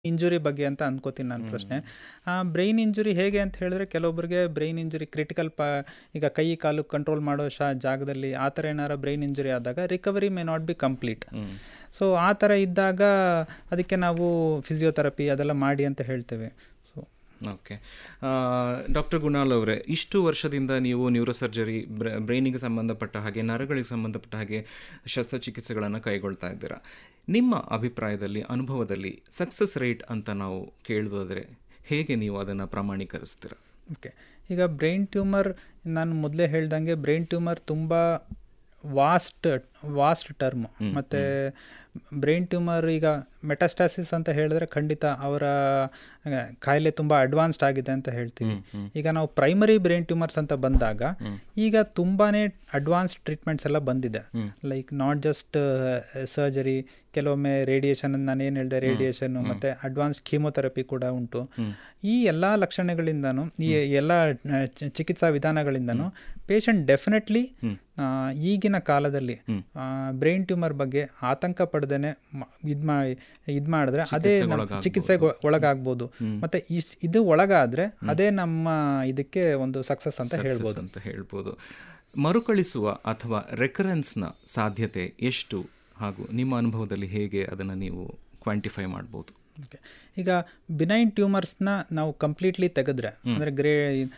injury ಬಗ್ಗೆ ಅಂತ ಅನ್ಕೋತೀನಿ ನನ್ನ ಪ್ರಶ್ನೆ ಬ್ರೈನ್ ಇಂಜುರಿ ಹೇಗೆ ಅಂತ ಹೇಳಿದ್ರೆ ಕೆಲವೊಬ್ಬರಿಗೆ ಬ್ರೈನ್ ಇಂಜುರಿ ಕ್ರಿಟಿಕಲ್ ಪ ಈಗ ಕೈ ಕಾಲು ಕಂಟ್ರೋಲ್ ಮಾಡೋ ಶಾ ಜಾಗದಲ್ಲಿ ಆ ಥರ ಏನಾರ ಬ್ರೈನ್ ಇಂಜುರಿ ಆದಾಗ recovery may not be complete so ಆ ಥರ ಇದ್ದಾಗ ಅದಕ್ಕೆ ನಾವು ಫಿಸಿಯೋಥೆರಪಿ ಅದೆಲ್ಲ ಮಾಡಿ ಅಂತ ಹೇಳ್ತೇವೆ ಸೊ ಓಕೆ ಡಾಕ್ಟರ್ ಗುಣಾಲ್ ಅವರೇ ಇಷ್ಟು ವರ್ಷದಿಂದ ನೀವು ನ್ಯೂರೋಸರ್ಜರಿ ಬ್ರೈನಿಗೆ ಸಂಬಂಧಪಟ್ಟ ಹಾಗೆ ನರಗಳಿಗೆ ಸಂಬಂಧಪಟ್ಟ ಹಾಗೆ ಶಸ್ತ್ರಚಿಕಿತ್ಸೆಗಳನ್ನು ಕೈಗೊಳ್ತಾ ಇದ್ದೀರಾ ನಿಮ್ಮ ಅಭಿಪ್ರಾಯದಲ್ಲಿ ಅನುಭವದಲ್ಲಿ ಸಕ್ಸಸ್ ರೇಟ್ ಅಂತ ನಾವು ಕೇಳೋದಾದರೆ ಹೇಗೆ ನೀವು ಅದನ್ನು ಪ್ರಮಾಣೀಕರಿಸ್ತೀರಾ ಓಕೆ ಈಗ ಬ್ರೈನ್ ಟ್ಯೂಮರ್ ನಾನು ಮೊದಲೇ ಹೇಳ್ದಂಗೆ ಬ್ರೈನ್ ಟ್ಯೂಮರ್ ತುಂಬ ವಾಸ್ಟ್ ವಾಸ್ಟ್ ಟರ್ಮ್ ಮತ್ತು ಬ್ರೈನ್ ಟ್ಯೂಮರ್ ಈಗ ಮೆಟಾಸ್ಟಾಸಿಸ್ ಅಂತ ಹೇಳಿದ್ರೆ ಖಂಡಿತ ಅವರ ಕಾಯಿಲೆ ತುಂಬ ಅಡ್ವಾನ್ಸ್ಡ್ ಆಗಿದೆ ಅಂತ ಹೇಳ್ತೀವಿ ಈಗ ನಾವು ಪ್ರೈಮರಿ ಬ್ರೈನ್ ಟ್ಯೂಮರ್ಸ್ ಅಂತ ಬಂದಾಗ ಈಗ ತುಂಬಾ ಅಡ್ವಾನ್ಸ್ಡ್ ಟ್ರೀಟ್ಮೆಂಟ್ಸ್ ಎಲ್ಲ ಬಂದಿದೆ ಲೈಕ್ ನಾಟ್ ಜಸ್ಟ್ ಸರ್ಜರಿ ಕೆಲವೊಮ್ಮೆ ರೇಡಿಯೇಷನ್ ನಾನು ಏನು ಹೇಳಿದೆ ರೇಡಿಯೇಷನ್ ಮತ್ತು ಅಡ್ವಾನ್ಸ್ಡ್ ಕೀಮೋಥೆರಪಿ ಕೂಡ ಉಂಟು ಈ ಎಲ್ಲ ಲಕ್ಷಣಗಳಿಂದನೂ ಈ ಎಲ್ಲ ಚಿಕಿತ್ಸಾ ವಿಧಾನಗಳಿಂದನೂ ಪೇಷಂಟ್ ಡೆಫಿನೆಟ್ಲಿ ಈಗಿನ ಕಾಲದಲ್ಲಿ ಬ್ರೈನ್ ಟ್ಯೂಮರ್ ಬಗ್ಗೆ ಆತಂಕ ಪಡೆದೇನೆ ಇದು ಮಾಡಿ ಇದು ಮಾಡಿದ್ರೆ ಅದೇ ಚಿಕಿತ್ಸೆಗೆ ಒಳಗಾಗ್ಬೋದು ಮತ್ತೆ ಇದು ಒಳಗಾದ್ರೆ ಅದೇ ನಮ್ಮ ಇದಕ್ಕೆ ಒಂದು ಸಕ್ಸಸ್ ಅಂತ ಹೇಳ್ಬೋದು ಅಂತ ಹೇಳ್ಬೋದು ಮರುಕಳಿಸುವ ಅಥವಾ ರೆಕರೆನ್ಸ್ನ ಸಾಧ್ಯತೆ ಎಷ್ಟು ಹಾಗೂ ನಿಮ್ಮ ಅನುಭವದಲ್ಲಿ ಹೇಗೆ ಅದನ್ನು ನೀವು ಕ್ವಾಂಟಿಫೈ ಮಾಡ್ಬೋದು ಓಕೆ ಈಗ ಬಿನೈನ್ ಟ್ಯೂಮರ್ಸ್ನ ನಾವು ಕಂಪ್ಲೀಟ್ಲಿ ತೆಗೆದ್ರೆ ಅಂದರೆ ಗ್ರೇ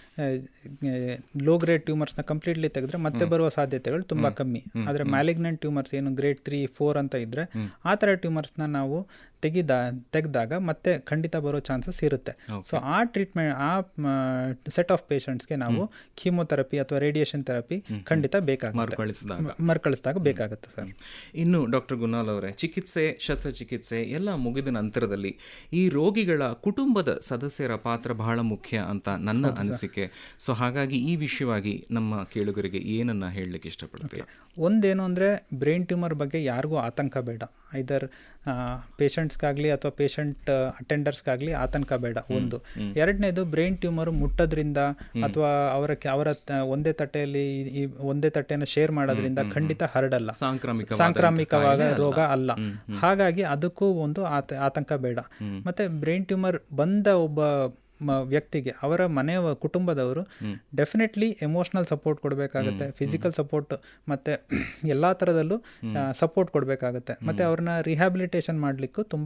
ಲೋ ಗ್ರೇಡ್ ಟ್ಯೂಮರ್ಸ್ನ ಕಂಪ್ಲೀಟ್ಲಿ ತೆಗೆದ್ರೆ ಮತ್ತೆ ಬರುವ ಸಾಧ್ಯತೆಗಳು ತುಂಬ ಕಮ್ಮಿ ಆದರೆ ಮ್ಯಾಲಿಗ್ನೆಂಟ್ ಟ್ಯೂಮರ್ಸ್ ಏನು ಗ್ರೇಡ್ ತ್ರೀ ಫೋರ್ ಅಂತ ಇದ್ದರೆ ಆ ಥರ ಟ್ಯೂಮರ್ಸ್ನ ನಾವು ತೆಗಿದ ತೆಗೆದಾಗ ಮತ್ತೆ ಖಂಡಿತ ಬರೋ ಚಾನ್ಸಸ್ ಇರುತ್ತೆ ಸೊ ಆ ಟ್ರೀಟ್ಮೆಂಟ್ ಆ ಸೆಟ್ ಆಫ್ ಪೇಷಂಟ್ಸ್ಗೆ ನಾವು ಕೀಮೋಥೆರಪಿ ಅಥವಾ ರೇಡಿಯೇಷನ್ ಥೆರಪಿ ಖಂಡಿತ ಬೇಕಾಗುತ್ತೆ ಮರುಕಳಿಸಿದಾಗ ಬೇಕಾಗುತ್ತೆ ಸರ್ ಇನ್ನು ಡಾಕ್ಟರ್ ಗುನಾಲ್ ಅವರೇ ಚಿಕಿತ್ಸೆ ಶಸ್ತ್ರಚಿಕಿತ್ಸೆ ಎಲ್ಲ ಮುಗಿದ ನಂತರದಲ್ಲಿ ಈ ರೋಗಿಗಳ ಕುಟುಂಬದ ಸದಸ್ಯರ ಪಾತ್ರ ಬಹಳ ಮುಖ್ಯ ಅಂತ ನನ್ನ ಅನಿಸಿಕೆ ಸೊ ಹಾಗಾಗಿ ಈ ವಿಷಯವಾಗಿ ನಮ್ಮ ಕೇಳುಗರಿಗೆ ಏನನ್ನ ಹೇಳಲಿಕ್ಕೆ ಇಷ್ಟಪಡ್ತೀವಿ ಒಂದೇನು ಅಂದರೆ ಬ್ರೈನ್ ಟ್ಯೂಮರ್ ಬಗ್ಗೆ ಯಾರಿಗೂ ಆತಂಕ ಬೇಡ ಐದರ್ ಪೇಷಂಟ್ಸ್ಗಾಗಲಿ ಅಥವಾ ಪೇಷಂಟ್ ಅಟೆಂಡರ್ಸ್ಗಾಗಲಿ ಆತಂಕ ಬೇಡ ಒಂದು ಎರಡನೇದು ಬ್ರೈನ್ ಟ್ಯೂಮರ್ ಮುಟ್ಟೋದ್ರಿಂದ ಅಥವಾ ಅವರ ಅವರ ಒಂದೇ ತಟ್ಟೆಯಲ್ಲಿ ಒಂದೇ ತಟ್ಟೆಯನ್ನು ಶೇರ್ ಮಾಡೋದ್ರಿಂದ ಖಂಡಿತ ಹರಡಲ್ಲ ಸಾಂಕ್ರಾಮಿಕ ಸಾಂಕ್ರಾಮಿಕವಾದ ರೋಗ ಅಲ್ಲ ಹಾಗಾಗಿ ಅದಕ್ಕೂ ಒಂದು ಆತಂಕ ಬೇಡ ಮತ್ತೆ ಬ್ರೈನ್ ಟ್ಯೂಮರ್ ಬಂದ ಒಬ್ಬ ವ್ಯಕ್ತಿಗೆ ಅವರ ಮನೆಯ ಕುಟುಂಬದವರು ಡೆಫಿನೆಟ್ಲಿ ಎಮೋಷ್ನಲ್ ಸಪೋರ್ಟ್ ಕೊಡಬೇಕಾಗುತ್ತೆ ಫಿಸಿಕಲ್ ಸಪೋರ್ಟ್ ಮತ್ತೆ ಎಲ್ಲ ಥರದಲ್ಲೂ ಸಪೋರ್ಟ್ ಕೊಡಬೇಕಾಗುತ್ತೆ ಮತ್ತೆ ಅವ್ರನ್ನ ರಿಹ್ಯಾಬಿಲಿಟೇಷನ್ ಮಾಡಲಿಕ್ಕೂ ತುಂಬ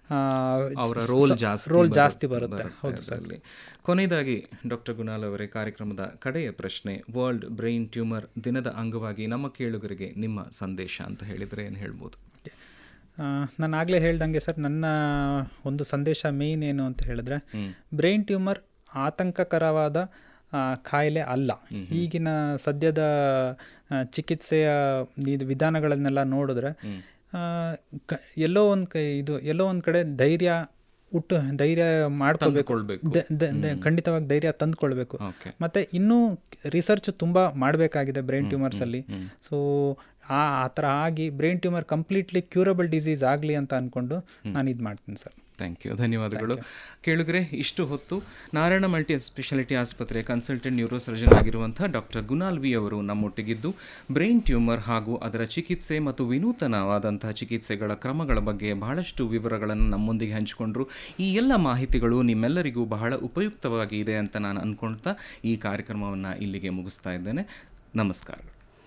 ರೋಲ್ ಜಾಸ್ತಿ ರೋಲ್ ಜಾಸ್ತಿ ಬರುತ್ತೆ ಹೌದು ಸರ್ ಕೊನೆಯದಾಗಿ ಡಾಕ್ಟರ್ ಗುಣಾಲ್ ಅವರೇ ಕಾರ್ಯಕ್ರಮದ ಕಡೆಯ ಪ್ರಶ್ನೆ ವರ್ಲ್ಡ್ ಬ್ರೈನ್ ಟ್ಯೂಮರ್ ದಿನದ ಅಂಗವಾಗಿ ನಮ್ಮ ಕೇಳುಗರಿಗೆ ನಿಮ್ಮ ಸಂದೇಶ ಅಂತ ಹೇಳಿದ್ರೆ ಏನು ಹೇಳ್ಬೋದು ನಾನು ಆಗಲೇ ಹೇಳ್ದಂಗೆ ಸರ್ ನನ್ನ ಒಂದು ಸಂದೇಶ ಮೇಯ್ನ್ ಏನು ಅಂತ ಹೇಳಿದ್ರೆ ಬ್ರೈನ್ ಟ್ಯೂಮರ್ ಆತಂಕಕರವಾದ ಕಾಯಿಲೆ ಅಲ್ಲ ಈಗಿನ ಸದ್ಯದ ಚಿಕಿತ್ಸೆಯ ವಿಧಾನಗಳನ್ನೆಲ್ಲ ನೋಡಿದ್ರೆ ಎಲ್ಲೋ ಒಂದು ಕೈ ಇದು ಎಲ್ಲೋ ಒಂದು ಕಡೆ ಧೈರ್ಯ ಹುಟ್ಟು ಧೈರ್ಯ ಮಾಡ್ಕೋಬೇಕು ಖಂಡಿತವಾಗಿ ಧೈರ್ಯ ತಂದ್ಕೊಳ್ಬೇಕು ಮತ್ತೆ ಇನ್ನೂ ರಿಸರ್ಚ್ ತುಂಬಾ ಮಾಡಬೇಕಾಗಿದೆ ಬ್ರೈನ್ ಟ್ಯೂಮರ್ಸ್ ಅಲ್ಲಿ ಸೊ ಆ ಥರ ಆಗಿ brain tumour completely curable disease ಆಗಲಿ ಅಂತ ಅಂದ್ಕೊಂಡು ನಾನು ಇದು ಮಾಡ್ತೀನಿ ಸರ್ ಥ್ಯಾಂಕ್ ಯು ಧನ್ಯವಾದಗಳು ಕೇಳಿದ್ರೆ ಇಷ್ಟು ಹೊತ್ತು ನಾರಾಯಣ ಮಲ್ಟಿ ಸ್ಪೆಷಾಲಿಟಿ ಆಸ್ಪತ್ರೆ ಕನ್ಸಲ್ಟೆಂಟ್ ನ್ಯೂರೋ ಸರ್ಜನ್ ಆಗಿರುವಂತಹ ಡಾಕ್ಟರ್ ಗುನಾಲ್ ವಿ ಅವರು ನಮ್ಮೊಟ್ಟಿಗಿದ್ದು ಬ್ರೈನ್ ಟ್ಯೂಮರ್ ಹಾಗೂ ಅದರ ಚಿಕಿತ್ಸೆ ಮತ್ತು ವಿನೂತನವಾದಂತಹ ಚಿಕಿತ್ಸೆಗಳ ಕ್ರಮಗಳ ಬಗ್ಗೆ ಬಹಳಷ್ಟು ವಿವರಗಳನ್ನು ನಮ್ಮೊಂದಿಗೆ ಹಂಚಿಕೊಂಡ್ರು ಈ ಎಲ್ಲ ಮಾಹಿತಿಗಳು ನಿಮ್ಮೆಲ್ಲರಿಗೂ ಬಹಳ ಉಪಯುಕ್ತವಾಗಿ ಇದೆ ಅಂತ ನಾನು ಅಂದ್ಕೊಳ್ತಾ ಈ ಕಾರ್ಯಕ್ರಮವನ್ನು ಇಲ್ಲಿಗೆ ಮುಗಿಸ್ತಾ ಇದ್ದೇನೆ ನಮಸ್ಕಾರ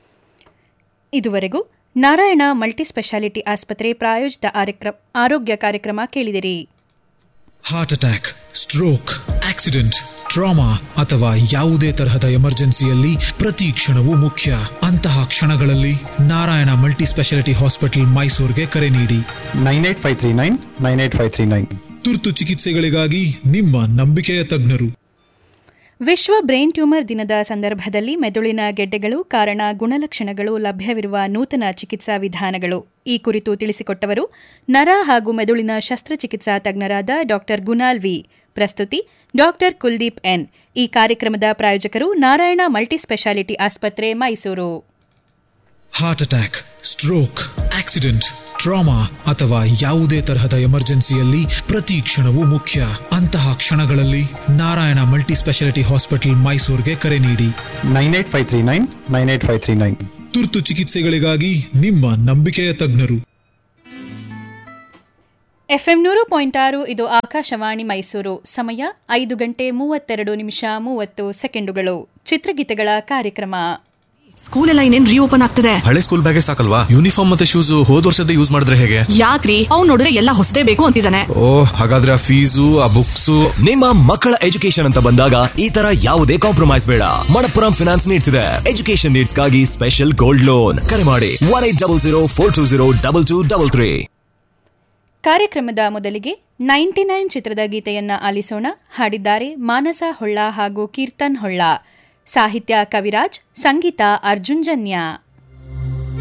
ಇದುವರೆಗೂ ನಾರಾಯಣ ಮಲ್ಟಿ ಸ್ಪೆಷಾಲಿಟಿ ಆಸ್ಪತ್ರೆ ಪ್ರಾಯೋಜಿತ ಆರೋಗ್ಯ ಕಾರ್ಯಕ್ರಮ ಕೇಳಿದಿರಿ heart attack stroke accident trauma ಅಥವಾ ಯಾವುದೇ ತರಹದ ಎಮರ್ಜೆನ್ಸಿಯಲ್ಲಿ ಪ್ರತಿ ಕ್ಷಣವೂ ಮುಖ್ಯ ಅಂತಹ ಕ್ಷಣಗಳಲ್ಲಿ ನಾರಾಯಣ ಮಲ್ಟಿ ಸ್ಪೆಷಾಲಿಟಿ ಹಾಸ್ಪಿಟಲ್ ಮೈಸೂರಿಗೆ ಕರೆ ನೀಡಿ nine eight five three nine nine eight five three nine ತುರ್ತು ಚಿಕಿತ್ಸೆಗಳಿಗಾಗಿ ನಿಮ್ಮ ನಂಬಿಕೆಯ ತಜ್ಞರು ವಿಶ್ವ ಬ್ರೈನ್ ಟ್ಯೂಮರ್ ದಿನದ ಸಂದರ್ಭದಲ್ಲಿ ಮೆದುಳಿನ ಗೆಡ್ಡೆಗಳು ಕಾರಣ ಗುಣಲಕ್ಷಣಗಳು ಲಭ್ಯವಿರುವ ನೂತನ ಚಿಕಿತ್ಸಾ ವಿಧಾನಗಳು ಈ ಕುರಿತು ತಿಳಿಸಿಕೊಟ್ಟವರು ನರ ಹಾಗೂ ಮೆದುಳಿನ ಶಸ್ತ್ರಚಿಕಿತ್ಸಾ ತಜ್ಞರಾದ ಡಾ ಗುನಾಲ್ ವಿ ಪ್ರಸ್ತುತಿ ಡಾ ಕುಲ್ದೀಪ್ ಎನ್ ಈ ಕಾರ್ಯಕ್ರಮದ ಪ್ರಾಯೋಜಕರು ನಾರಾಯಣ ಮಲ್ಟಿ ಸ್ಪೆಷಾಲಿಟಿ ಆಸ್ಪತ್ರೆ Mysuru heart attack stroke accident trauma ಅಥವಾ ಯಾವುದೇ ತರಹದ ಎಮರ್ಜೆನ್ಸಿಯಲ್ಲಿ ಪ್ರತಿ ಕ್ಷಣವೂ ಮುಖ್ಯ ಅಂತಹ ಕ್ಷಣಗಳಲ್ಲಿ ನಾರಾಯಣ ಮಲ್ಟಿ ಸ್ಪೆಷಾಲಿಟಿ ಹಾಸ್ಪಿಟಲ್ ಮೈಸೂರಿಗೆ ಕರೆ ನೀಡಿ nine eight five three nine nine eight five three nine ತುರ್ತು ಚಿಕಿತ್ಸೆಗಳಿಗಾಗಿ ನಿಮ್ಮ ನಂಬಿಕೆಯ ತಜ್ಞರು ಎಫ್ಎಂ ನೂರು ಪಾಯಿಂಟ್ ಆರು ಇದು ಆಕಾಶವಾಣಿ ಮೈಸೂರು ಸಮಯ ಐದು ಗಂಟೆ ಮೂವತ್ತೆರಡು ನಿಮಿಷ ಮೂವತ್ತು ಸೆಕೆಂಡುಗಳು ಚಿತ್ರಗೀತೆಗಳ ಕಾರ್ಯಕ್ರಮ ಸ್ಕೂಲ್ ಎಲ್ಲ ಇನ್ನೇನ್ ರೀಓಪನ್ ಆಗ್ತದೆ ಹಳೆ ಸ್ಕೂಲ್ ಬ್ಯಾಗೇ ಸಾಕಲ್ವಾ ಯೂನಿಫಾರ್ಮ್ ಮತ್ತೆ ಶೂಸ್ ಹೋದ್ ವರ್ಷದ ಯೂಸ್ ಮಾಡಿದ್ರೆ ಹೇಗೆ ಯಾಕ್ರಿ ಅವ್ನ್ ನೋಡಿದ್ರೆ ಎಲ್ಲ ಹೊಸದೇ ಬೇಕು ಅಂತಿದ್ದಾನೆ ಓ ಹಾಗಾದ್ರೆ ಆ ಫೀಸು ಆ ಬುಕ್ಸು ನಿಮ್ಮ ಮಕ್ಕಳ ಎಜುಕೇಶನ್ ಅಂತ ಬಂದಾಗ ಈ ತರ ಯಾವುದೇ ಕಾಂಪ್ರಮೈಸ್ ಬೇಡ ಮಣಪ್ಪುರಂ ಫಿನಾನ್ಸ್ ನೀಡ್ತಿದೆ ಎಜುಕೇಶನ್ ನೀಡ್ಸ್ಗಾಗಿ ಸ್ಪೆಷಲ್ ಗೋಲ್ಡ್ ಲೋನ್ ಕರೆ ಮಾಡಿ one eight double zero four two zero double two double three ಕಾರ್ಯಕ್ರಮದ ಮೊದಲಿಗೆ ನೈಂಟಿ ನೈನ್ ಚಿತ್ರದ ಗೀತೆಯನ್ನ ಆಲಿಸೋಣ ಹಾಡಿದ್ದಾರೆ ಮಾನಸ ಹೊಳ್ಳ ಹಾಗೂ ಕೀರ್ತನ್ ಹೊಳ್ಳ ಸಾಹಿತ್ಯ ಕವಿರಾಜ್ ಸಂಗೀತ ಅರ್ಜುನ್ ಜನ್ಯ